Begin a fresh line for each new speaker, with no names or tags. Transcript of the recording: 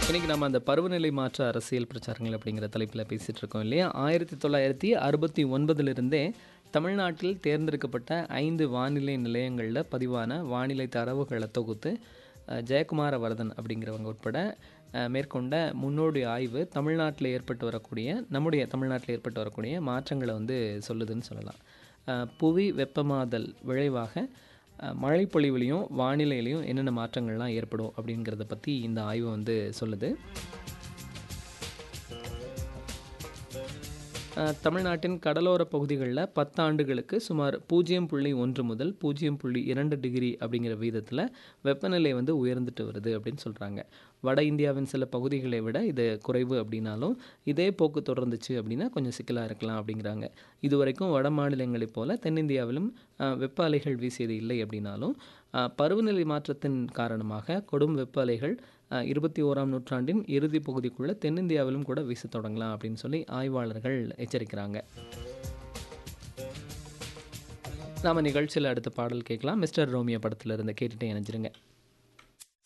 இன்னைக்கு நம்ம அந்த பருவநிலை மாற்ற அரசியல் பிரச்சாரங்கள் அப்படிங்கிற தலைப்பில் பேசிகிட்டு இருக்கோம் இல்லையா ஆயிரத்தி தொள்ளாயிரத்தி அறுபத்தி ஒன்பதுலேருந்தே தமிழ்நாட்டில் தேர்ந்தெடுக்கப்பட்ட ஐந்து வானிலை நிலையங்களில் பதிவான வானிலை தரவுகளை தொகுத்து அஹ், ஜெயக்குமார வரதன் அப்படிங்கிறவங்க உட்பட அஹ், மேற்கொண்ட முன்னோடி ஆய்வு தமிழ்நாட்டில் ஏற்பட்டு வரக்கூடிய நம்முடைய தமிழ்நாட்டில் ஏற்பட்டு வரக்கூடிய மாற்றங்களை வந்து சொல்லுதுன்னு சொல்லலாம் அஹ், புவி வெப்பமாதல் விளைவாக அஹ், மழைப்பொழிவுலையும் வானிலையிலையும் என்னென்ன மாற்றங்கள்லாம் ஏற்படும் அப்படிங்கிறத பற்றி இந்த ஆய்வு வந்து சொல்லுது அஹ், தமிழ்நாட்டின் கடலோர பகுதிகளில் பத்தாண்டுகளுக்கு சுமார் பூஜ்ஜியம் புள்ளி ஒன்று முதல் பூஜ்ஜியம் புள்ளி இரண்டு டிகிரி அப்படிங்கிற வீதத்தில் வெப்பநிலை வந்து உயர்ந்துட்டு வருது அப்படின்னு சொல்கிறாங்க வட இந்தியாவின் சில பகுதிகளை விட இது குறைவு அப்படின்னாலும் இதே போக்கு தொடர்ந்துச்சு அப்படின்னா கொஞ்சம் சிக்கலாக இருக்கலாம் அப்படிங்கிறாங்க இதுவரைக்கும் வட மாநிலங்களைப் போல தென்னிந்தியாவிலும் அஹ், வெப்ப அலைகள் வீசியது இல்லை அப்படின்னாலும் அஹ், பருவநிலை மாற்றத்தின் காரணமாக கொடும் வெப்ப அலைகள் அஹ், இருபத்தி ஓராம் நூற்றாண்டின் இறுதி பகுதிக்குள்ளே தென்னிந்தியாவிலும் கூட வீசத் தொடங்கலாம் அப்படின்னு சொல்லி ஆய்வாளர்கள் எச்சரிக்கிறாங்க நாம நிகழ்ச்சியில் அடுத்த பாடல் கேட்கலாம் மிஸ்டர் ரோமியோ படத்தில் இருந்து கேட்டுட்டே இணைஞ்சிருங்க